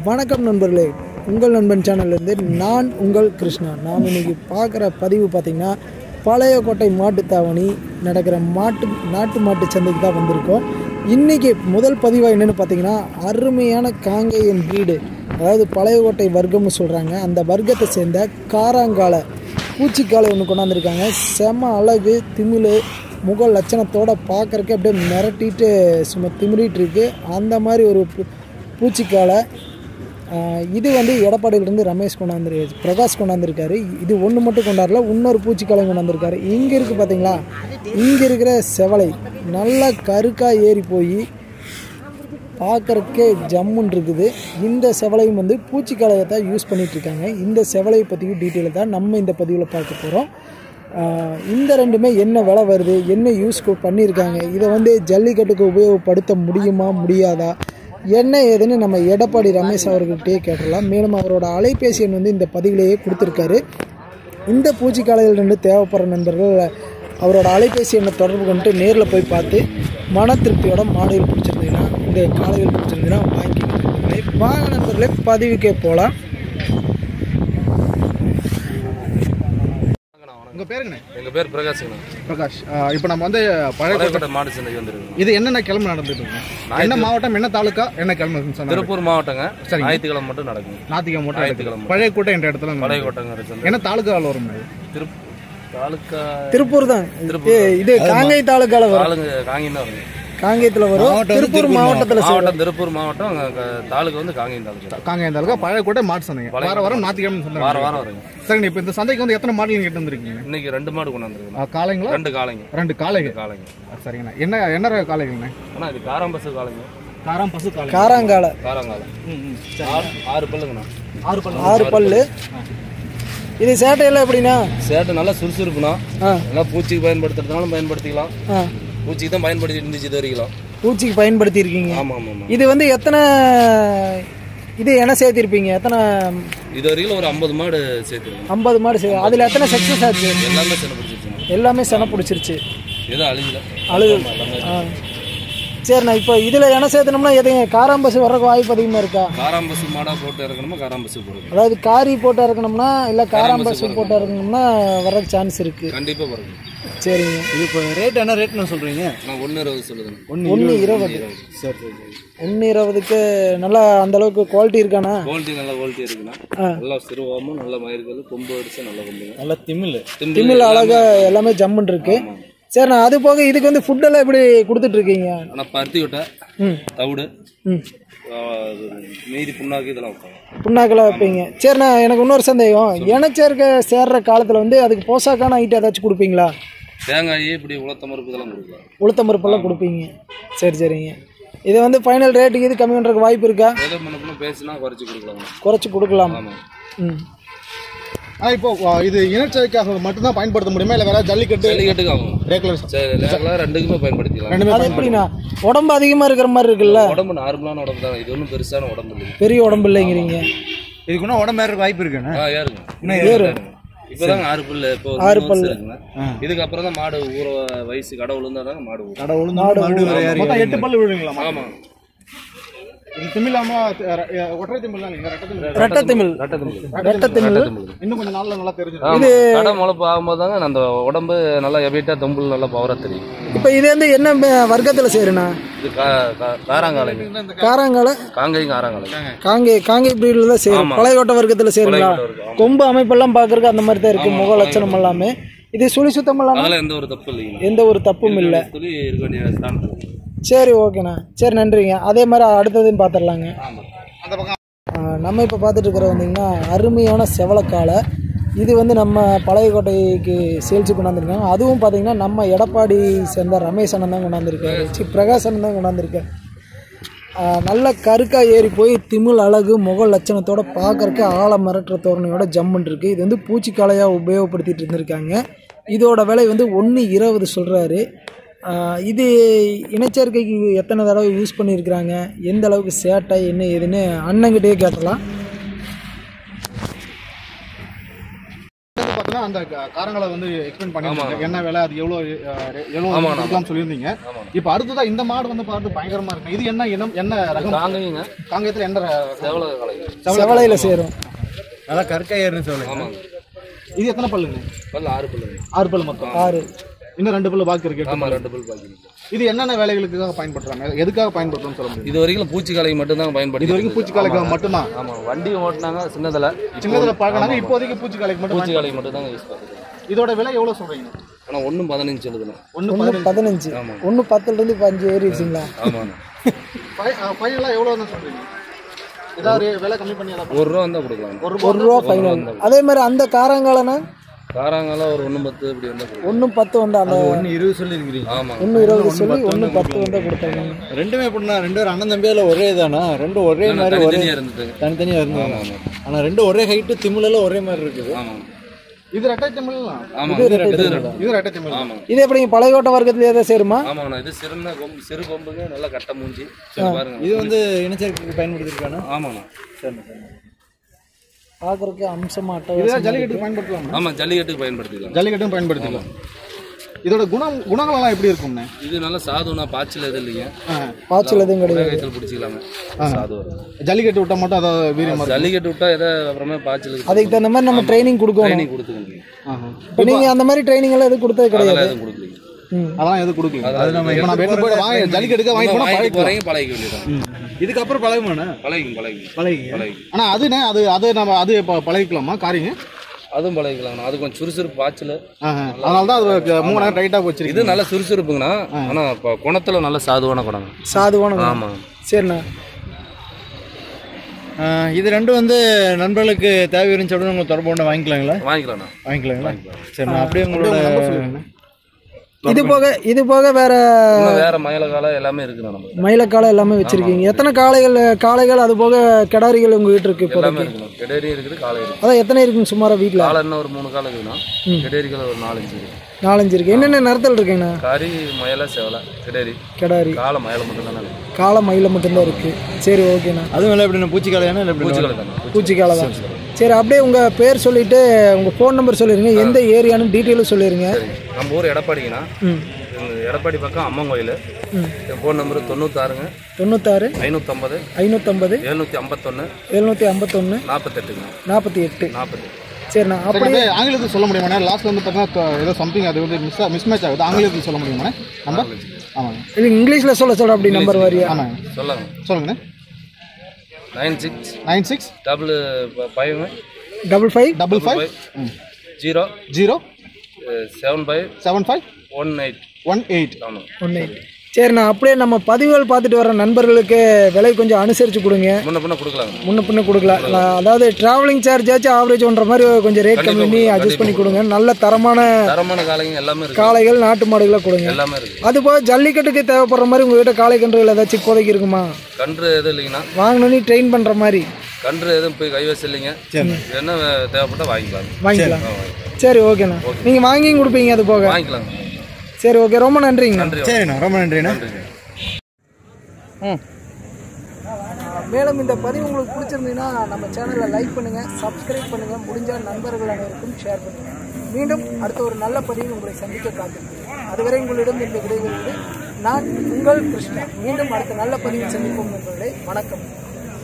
வணக்கம் நண்பர்களே உங்கள் நண்பன் சேனல்லேருந்து நான் உங்கள் கிருஷ்ணா நாம் இன்னைக்கு பார்க்குற பதிவு பார்த்திங்கன்னா பழையக்கோட்டை மாட்டுத்தாவணி நடக்கிற மாட்டு நாட்டு மாட்டு சந்தைக்கு தான் வந்திருக்கோம் இன்றைக்கி முதல் பதிவாக என்னென்னு பார்த்தீங்கன்னா அருமையான காங்கேயன் வீடு அதாவது பழையக்கோட்டை வர்க்கம்னு சொல்கிறாங்க அந்த வர்க்கத்தை சேர்ந்த காராங்காலை பூச்சிக்காலை ஒன்று கொண்டாந்துருக்காங்க செம அழகு திமிழ் முக லட்சணத்தோட பார்க்கறக்கு அப்படியே மிரட்டிட்டு சும்மா திமிரிட்டு இருக்கு அந்த மாதிரி ஒரு பூ- பூச்சிக்காலை ஆஹ் இது வந்து எடப்பாடியிலேருந்து ரமேஷ் கொண்டாந்துரு பிரகாஷ் கொண்டாந்துருக்காரு இது ஒன்று மட்டும் கொண்டாடல இன்னொரு பூச்சிக்காலை கொண்டாந்துருக்காரு இங்கே இருக்குது பார்த்தீங்களா இங்கே இருக்கிற செவலை நல்லா கருக்காக ஏறி போய் பார்க்கறக்கே ஜம்முன்னு இருக்குது இந்த செவலையும் வந்து பூச்சிக்காலையை தான் யூஸ் பண்ணிட்டு இருக்காங்க இந்த செவலையை பற்றியும் டீட்டெயிலை தான் நம்ம இந்த பதிவில் பார்க்க போகிறோம் இந்த ரெண்டுமே என்ன விலை வருது என்ன யூஸ் பண்ணியிருக்காங்க இதை வந்து ஜல்லிக்கட்டுக்கு உபயோகப்படுத்த முடியுமா முடியாதா என்ன ஏதுன்னு நம்ம எடப்பாடி ரமேஷ் அவர்கிட்டயே கேட்டலாம் மேலும் அவரோட அலைபேசி எண் வந்து இந்த பதிவிலேயே கொடுத்துருக்காரு இந்த பூச்சிக்காலையில் இருந்து தேவைப்படுற நண்பர்கள் அவரோட அலைபேசி எண்ணை தொடர்பு கொண்டு நேரில் போய் பார்த்து மன திருப்தியோட மாடுகள் பிடிச்சிருந்தீங்கன்னா இந்த காலைகள் பிடிச்சிருந்தீங்கன்னா வாங்கிக்கோங்க நண்பர்களே வாங்க நண்பர்களே பதிவுக்கே போகலாம் உங்கள் பேருங்கண்ணே எங்கள் பேர் பிரகாஷ்ங்கண்ணா பிரகாஷ் இப்போ நம்ம வந்து பழைய பழையக்கோட்டை மாடு சந்தைக்கு வந்திருக்கோம் இது என்னென்ன கிழமை நடந்துட்டு இருக்கு என்ன மாவட்டம் என்ன தாலுக்கா என்ன கிழமை சொன்னாங்க திருப்பூர் மாவட்டங்க ஞாயிற்றுக்கிழமை மட்டும் நடக்கும் நாத்திகா மட்டும் ஞாயிற்றுக்கிழமை. நடக்குது. பழைய கோட்டை என்ற இடத்துல நடக்குது. பழையக்கோட்டைங்கிற சந்தை என்ன தாலுக்காவில் வரும் இது? திரு தாலுக்கா திருப்பூர் தான் திருப்பூர். ஏ, இது காங்கை தாலுக்கால வரும் தாலுங்க காங்கியம் தான் வருங்க காங்கேயத்தில் வரும் திருப்பூர் மாவட்டத்தில் மாவட்டம் திருப்பூர் மாவட்டம் அங்க க- தாலுக்கு வந்து காங்கியம் தாலுக்கு காங்கேயம் தாலுக்கா பழைய கோட்டை மாட்டு சந்தைங்க வார வாரம் நாத்திகிழமை சந்தை வாரம் வாரம் வருங்க சரிங்க இப்போ இந்த சந்தைக்கு வந்து எத்தனை மாடல் கேட்டு வந்திருக்கீங்க இன்னைக்கு ரெண்டு மாடு கொண்டாந்துருக்கோம் ஆ, காளைங்களா ரெண்டு காளைங்க ரெண்டு காளைங்க காளைங்க ஆ, சரிங்கண்ணா என்ன என்ன ரக காளைங்கண்ணே ஆனால் இது காராம்பசு காளைங்க காரம் பசு காளை காராங்காலை காராங்காலம் ஆறு ஆறு பல்லுங்கண்ணா ஆறு பல்லு ஆறு பல்லு இது சேட்டையெல்லாம் எப்படின்னா சேட்டை நல்லா சுறுசுறுப்புண்ணா ஆ நல்லா பூச்சிக்கு பயன்படுத்துறதுனாலும் பயன்படுத்திக்கலாம் ஆ பூச்சிக்கு தான் பயன்படுத்தி இருந்துச்சு இது வரைக்கும் பூச்சிக்கு பயன்படுத்தி இருக்கீங்க ஆமாம் ஆமாம் ஆமாம் இது வந்து எத்தனை இது என்ன சேர்த்திருப்பீங்க எத்தனை இது வரைக்கும் ஒரு ஐம்பது மாடு சேர்த்துருக்கோம் ஐம்பது மாடு சே அதில் எத்தனை சக்ஸஸ் ஆச்சு எல்லாமே சின்ன பிடிச்சிருச்சுண்ணா எல்லாமே சென பிடிச்சிருச்சு எதுவும் அழியல அழுகு ஆ சரிண்ணா இப்போ இதில் என்ன சேர்த்தனோம்னா எதையும் காராம்பஸ் வர்றதுக்கு வாய்ப்பு அதிகமாக இருக்கா காராம்பசு மாடா போட்டு இறக்கணுமா காராம்பசு போடுறது அதாவது காரி போட்டு இறக்கணும்னா இல்லை காராம்பஸ் போட்டு இறக்கணும்னா வர்றதுக்கு சான்ஸ் இருக்குது கண்டிப்பாக பிறகு சரிங்க இது இப்போ ரேட் என்ன ரேட்னு சொல்கிறீங்க நான் ஒன்று இருபது சொல்லுதுண்ணா ஒன்று இருபது ஒன்று இருபதுக்கு நல்லா அந்த அளவுக்கு குவாலிட்டி இருக்காண்ணா குவாலிட்டி நல்ல குவாலிட்டி இருக்குண்ணா ஆ. நல்லா சிறுவாமல் நல்ல மயிர்கள் கொம்பு அடிச்சு நல்ல கொம்புங்க நல்லா திமிழ் திமிழ் அழகா எல்லாமே ஜம்முன்னு இருக்கு சரிண்ணா அது போக இதுக்கு வந்து ஃபுட்டெல்லாம் எப்படி கொடுத்துட்டு இருக்கீங்க ஆனால் பருத்தி விட்டை ம் தவிடு ம் ஆ, இது மீதி புண்ணாக்கு இதெல்லாம் வைப்பாங்க புண்ணாக்கெல்லாம் வைப்பீங்க சரிண்ணா எனக்கு இன்னொரு சந்தேகம் இனச்சேர்க்க சேர்ற காலத்தில் வந்து அதுக்கு போசாக்கான ஐட்டம் ஏதாச்சும் கொடுப்பீங்களா தேங்காய் இப்படி உளுத்த மறுப்பு இதெல்லாம் கொடுக்கலாம் உளுத்தம் பருப்பெல்லாம் கொடுப்பீங்க சரி சரிங்க இது வந்து ஃபைனல் ரேட்டுக்கு இது கம்மி பண்ணுறதுக்கு வாய்ப்பு இருக்கா ஏதோ முன்ன பேசினா குறைச்சி கொடுக்கலாம் குறைச்சி கொடுக்கலாம் ஆமாம் ம் ஆ இப்போ ஆ, இது இனச்சேர்க்கைக்காக மட்டும்தான் பயன்படுத்த முடியுமா இல்லை வேற ஜல்லிக்கட்டு ஜல்லிக்கட்டுக்கு ஆகும் ரேகுலர் சரி லேக்கெல்லாம் ரெண்டுக்குமே பயன்படுத்திக்கலாம் ரெண்டுமே அது எப்படிண்ணா உடம்பு அதிகமாக இருக்கிற மாதிரி இருக்குல்ல உடம்பு நார்மலான உடம்பு தான் இது ஒன்றும் பெருசான உடம்பு இல்லை பெரிய உடம்பு இல்லைங்கிறீங்க இதுக்கு இன்னும் உடம்பு ஏற வாய்ப்பு இருக்குண்ணே ஆ ஏறுங்க ஏறு இப்போதாங்க ஆறு பல்லு இப்போ ஒரு ஆறு மூணு வருஷம் இருக்குங்க இதுக்கு அப்புறம் தான் மாடு ஊற வயசு கடை விழுந்தாதாங்க மாடு ஊறும் கடை உளுந்து மொத்தம் எட்டு பல்லு விழுங்களா ஆமாம் இது திமிழாம ஒற்றை திமிழ் தான் நீங்க ரெட்டை திமிழ் ரெட்டத்திமிழ் ரெட்டை ரெட்டத்திமிழ் இன்னும் கொஞ்சம் நாள்ல நல்லா தெரிஞ்சு ஆமா கடை முளைப்பு ஆகும்போது தாங்க அந்த உடம்பு நல்லா எபிட்டா தொம்புல் நல்லா பவரா தெரியும் இப்போ இது வந்து என்ன வர்க்கத்தில் சேருண்ணா இது கா கா- காராங்காலைங்க காராங்கால காங்கையும் காராங்காலை காங்கை காங்கை பிரீடில் தான் சேரும் ஆமா. பழையகோட்டை வர்க்கத்தில் சேருங்களா பழையகோட்டை வர்க்கம், ஆமா. கொம்பு அமைப்பெல்லாம் பார்க்கறதுக்கு அந்த மாதிரி தான் இருக்கு முக லட்சணம் எல்லாமே இது சுழி சுத்தம் இல்லாமல் அதெல்லாம் எந்த ஒரு தப்பு இல்லைங்க எந்த ஒரு தப்பும் இல்லை சொல்லி இருக்க வேண்டிய ஸ்தானத்தில் சரி ஓகேண்ணா சரி நன்றிங்க அதே மாதிரி அடுத்ததையும் பார்த்துடலாங்க அந்த பக்கம் ஆ, நம்ம இப்போ பார்த்துட்டு இருக்கிற வந்தீங்கன்னா அருமையான செவலக்காலை இது வந்து நம்ம பழையக்கோட்டைக்கு சேல்ஸு கொண்டாந்துருக்காங்க அதுவும் பார்த்தீங்கன்னா நம்ம எடப்பாடி சேர்ந்த ரமேஷ் அண்ணன் தான் கொண்டாந்துருக்காரு சி பிரகாஷ் அண்ணன் தான் கொண்டாந்துருக்காரு ஆ, நல்ல கருக்கா ஏறி போய் திமிழ் அழகு முக லட்சணத்தோட பார்க்கறக்கு ஆழ மிரட்டுற தோரணையோட ஜம்முன் இருக்கு இது வந்து பூச்சிக்காலையாக உபயோகப்படுத்திட்டு இருந்திருக்காங்க இதோட விலை வந்து ஒன்று இருபது சொல்கிறாரு இது இனச்சேர்க்கைக்கு எத்தனை தடவை யூஸ் பண்ணியிருக்கிறாங்க எந்த அளவுக்கு சேட்டை என்ன ஏதுன்னு அண்ணங்கிட்டே கேட்டலாம் பார்த்தீங்கன்னா அந்த க- காரங்களை வந்து எக்ஸ்பிளைன் பண்ணிருந்தீங்க என்ன விலை அது எவ்வளோ அஹ், எவ்வளோ ஆமாண்ணா. கொடுக்கலாம் சொல்லியிருந்தீங்க ஆமா இப்போ அடுத்ததா இந்த மாடு வந்து பார்த்து பயங்கரமா இருக்கு இது என்ன இனம் என்ன ரகம் தாங்குவீங்க காங்கேயத்தில் என்ன ர- செவல கலைங்க செவலையில் சேரும் நல்லா கற்கையர்னு சொல்லுங்க ஆமாங்க இது எத்தனை பல்லுங்க பல்லு ஆறு பல்லுங்க ஆறு பல்லு மொத்தம் ஆறு இன்னும் ரெண்டு பல்லு பாக்கி இருக்கு எட்டு ஆமா பல்லு. ரெண்டு பல் பாக்கி இது என்னென்ன வேலைகளுக்காக பயன்படுத்துறாங்க எதுக்காக பயன்படுத்துறோம்னு சொல்ல முடியும் இது வரைக்கும் பூச்சிக்கலை மட்டும்தான் பயன்படுத்தி இது வரைக்கும் பூச்சிக்காலைக்கு மட்டும்தான் ஆமா வண்டி ஓட்டினாங்க சின்னதுல சின்னதுல பார்க்கறாங்க இப்போதைக்கு பூச்சிக்காலைக்கு மட்டும் பூச்சிக்கலை மட்டும் தாங்க யூஸ் பண்ணுறது பயன்படுத்துறாங்க. இதோட விலை எவ்வளவு சொல்றீங்க ஆனா ஒன்றும் பதினஞ்சு சொல்லுதுண்ணா ஒன்று ஒன்று பதினஞ்சு ஒன்று பத்துலேருந்து இப்போ அஞ்சு ஏறிடுச்சிங்களா ஆமாண்ணா ஃபைனலாக எவ்வளோ சொல்றீங்க ஏதாவது விலை கம்மி பண்ணி ஏதாவது ஒரு ரூபா வந்தா கொடுக்கலாம் ஒரு ஒரு ரூபா ஃபைனல் அதே மாதிரி அந்த காரங்காலனா காராங்கெல்லாம் ஒரு ஒன்று பத்து இப்படி வந்தா கொடுக்கலாம் ஒன்று பத்து வந்து அந்த ஒன்று இருபது சொல்லியிருக்கிறீங்க ஆமா ஒன்று இருபது சொல்லி ஒன்று பத்து வந்து கொடுத்தாங்க ரெண்டுமே எப்படின்னா ரெண்டு பேரும் அண்ணன் தம்பியால ஒரே தானா ரெண்டும் ஒரே மாதிரி ஒரே தனித்தனியா இருந்துட்டு தனித்தனியா இருந்தாங்க ஆனா ரெண்டும் ஒரே ஹைட்டு திமுலெல்லாம் ஒரே மாதிரி இருக்குது ஆமா இது ரெட்டை தமிழ்லாம் ஆமா இது ரெட்டை இது தமிழ். இது ரெட்டை தமிழ் ஆமா இது எப்படிங்க பழையோட்ட வர்க்கத்துல ஏதாவது சேருமா ஆமாண்ணா இது சிறுன கொம்பு சிறு கொம்புங்க நல்லா கட்ட மூஞ்சி சரி பாருங்க இது வந்து இனச்சேர்க்கைக்கு பயன்படுத்திருக்கானா ஆமாண்ணா சரி சரி பார்க்கறதுக்கு அம்சமா இதெல்லாம் அட்டகாசமா ஜல்லிக்கட்டுக்கு பயன்படுத்தலாம் ஆமா ஜல்லிக்கட்டுக்கு பயன்படுத்திக்கலாம் ஜல்லிக்கட்டும் பயன்படுத்திக்கலாம் இதோட குணம் குணங்களெல்லாம் எப்படி இருக்கும்ண்ணே இது நல்லா சாதுனா பாய்ச்சல் எதுவும் இல்லைங்க பாய்ச்சல் எதுவும் ஒரே கிடையாது வயசில் பிடிச்சிக்கலாங்க சாது வரும் ஜல்லிக்கட்டு விட்டா மட்டும் அதை வீரியமா இருக்கும் ஜல்லிக்கட்டு விட்டா எதை அப்புறமே பாய்ச்சலுக்கு அதுக்கு தகுந்த மாதிரி நம்ம ட்ரைனிங் கொடுக்கணும் ட்ரைனிங் கொடுத்துக்கணும் ஆஹா. இப்போ நீங்கள் அந்த மாதிரி ட்ரைனிங் எல்லாம் எதுவும் கொடுத்தது கிடையாது அதெல்லாம் எதுவும் கொடுக்கலீங்க ம் அதெல்லாம் எதுவும் கொடுக்கல அது நம்ம இப்போ நம்ம எடுத்து போய் வாங்கி ஜல்லிக்கட்டுக்கு வாங்கி போனால் வாங்கி பழகிக்கலாம் போறீங்க பழகிக்க வேண்டியதான் இதுக்கப்புறம் பழகுமாண்ணா பழகிக்கும் பழகிக்கும் பழகிங்க பழகிக்கும் ஆனா அதுண்ணே அது அது நம்ம அது இப்போ பழகிக்கலாமா காரிங்க அதுவும் பழகிக்கலாம் அது கொஞ்சம் சுறுசுறுப்பு பாய்ச்சல் ஆஹா. அதனால தான் அது மூணு நேரம் டைட்டாக வச்சிருக்கு இது நல்ல சுறுசுறுப்புங்கண்ணா ஆனா இப்போ குணத்துல நல்ல சாதுவான குணங்க சாதுவான ஆமா சரிண்ணா ஆஹ் இது ரெண்டும் வந்து நண்பர்களுக்கு தேவை இருந்துச்சு அப்படின்னு உங்களுக்கு தொடர்பு கொண்டு வாங்கிக்கலாங்களா வாங்கிக்கலாம்ண்ணா வாங்கிக்கலாங்களா சரிண்ணா அப்படியே உங்களோட இது போக இது போக வேற இன்னும் வேற மயில காலம் எல்லாமே இருக்குண்ணா நம்ம மயிலக்காலை எல்லாமே வச்சிருக்கீங்க எத்தனை காளைகள் காளைகள் அது போக கிடாரிகள் உங்க வீட்டு இருக்கு இப்போ எல்லாமே இருக்குண்ணா கெடேரி இருக்குது காலை இருக்கு அதான் எத்தனை இருக்குங்க சுமாரா வீட்டில் காலை இன்னும் ஒரு மூணு காலம் இருக்குண்ணா கெடேரிகள் ஒரு நாலஞ்சு இருக்கு நாலஞ்சு இருக்கு என்னென்ன நிறத்தில் இருக்குங்கண்ணா கறி மயில சேவலை கெடேரி கிடாரி காலை மயில மட்டும் தானே இருக்கு காளை மயில மட்டும்தான் இருக்கு சரி ஓகேண்ணா அதுவும் இல்லை எப்படின்னா பூச்சிக்காலையானா இல்லை எப்படி பூச்சிக்கலை தானே பூச்சிக்காலை தான் சரி அப்படியே உங்க பேர் சொல்லிட்டு உங்க ஃபோன் நம்பர் சொல்லிருங்க எந்த ஏரியான்னு டீட்டெயிலும் சொல்லிருங்க சரி நம்ம ஊர் எடப்பாடிங்கண்ணா ம் எங்க எடப்பாடி பக்கம் அம்மன் கோயில் என் ஃபோன் நம்பர் தொண்ணூத்தாறுங்க தொண்ணூத்தாறு ஐநூற்றம்பது ஐநூற்றம்பது எழுநூற்றி ஐம்பத்தொன்று எழுநூற்றி ஐம்பத்தொன்று நாற்பத்தெட்டுங்க நாற்பத்தி எட்டு நாற்பத்தி சரிண்ணா சரி அப்படியே அப்படியே ஆங்கிலத்தில் சொல்ல முடியுமா லாஸ்ட்ல வந்து பார்த்தீங்கன்னா ஏதோ சம்திங் அது வந்து மிஸ் மிஸ் மேட்ச் ஆகுது ஆங்கிலத்தில் சொல்ல முடியுமா நம்பர் ஆமாங்க இல்லை இங்கிலீஷில் சொல்ல சொல்ல அப்படி நம்பர் வாரியா ஆமாங்க சொல்லாங்க சொல்லுங்கண்ணே nine six nine six double five double five double five zero zero seven five seven five one eight one eight ஆமாம் ஒன்று சரிண்ணா அப்படியே நம்ம பதிவுகள் பார்த்துட்டு வர நண்பர்களுக்கு விலை கொஞ்சம் அனுசரித்து கொடுங்க முன்ன பின்ன கொடுக்கலாங்க முன்ன பின்ன கொடுக்கலாம் நான் அதாவது டிராவலிங் சார்ஜ் ஆச்சும் ஆவரேஜ் ஒன்ற மாதிரி கொஞ்சம் ரேட் கம்மி பண்ணி அட்ஜஸ்ட் பண்ணி கொடுங்க நல்ல தரமான தரமான காலைங்க எல்லாமே இருக்கு காளைகள் நாட்டு மாடுகளை கொடுங்க எல்லாமே இருக்கு அது போக ஜல்லிக்கட்டுக்கு தேவைப்படுற மாதிரி உங்ககிட்ட காளை கன்றுகள் ஏதாச்சும் இப்போதைக்கு இருக்குமா கன்று எதுவும் இல்லைங்கண்ணா வாங்கினோன்னே ட்ரெயின் பண்ணுற மாதிரி கன்று எதுவும் போய் கைவசம் இல்லைங்க என்ன தேவைப்பட்டா வாங்கிக்கலாம் வாங்கிக்கலாம் ஆ, வாங்கிக்கலாம். சரி ஓகேண்ணா நீங்கள் வாங்கியும் கொடுப்பீங்க அது போக வாங்கிக்கலாங்க சரி ஓகே ரொம்ப நன்றிங்க நன்றி சரிண்ணா ரொம்ப நன்றிண்ணா நன்றிங்க மேலும் இந்த பதிவு உங்களுக்கு பிடிச்சிருந்தீங்கன்னா நம்ம சேனலை லைக் பண்ணுங்கள் சப்ஸ்கிரைப் பண்ணுங்கள் முடிஞ்ச நண்பர்கள் அனைவருக்கும் ஷேர் பண்ணுங்கள் மீண்டும் அடுத்த ஒரு நல்ல பதிவு உங்களை சந்திக்க காத்திருக்கிறேன் அதுவரை உங்களிடம் இந்த விடைபெறுவது நான் உங்கள் கிருஷ்ணா மீண்டும் அடுத்த நல்ல பதிவில் சந்திப்போம் நண்பர்களே வணக்கம்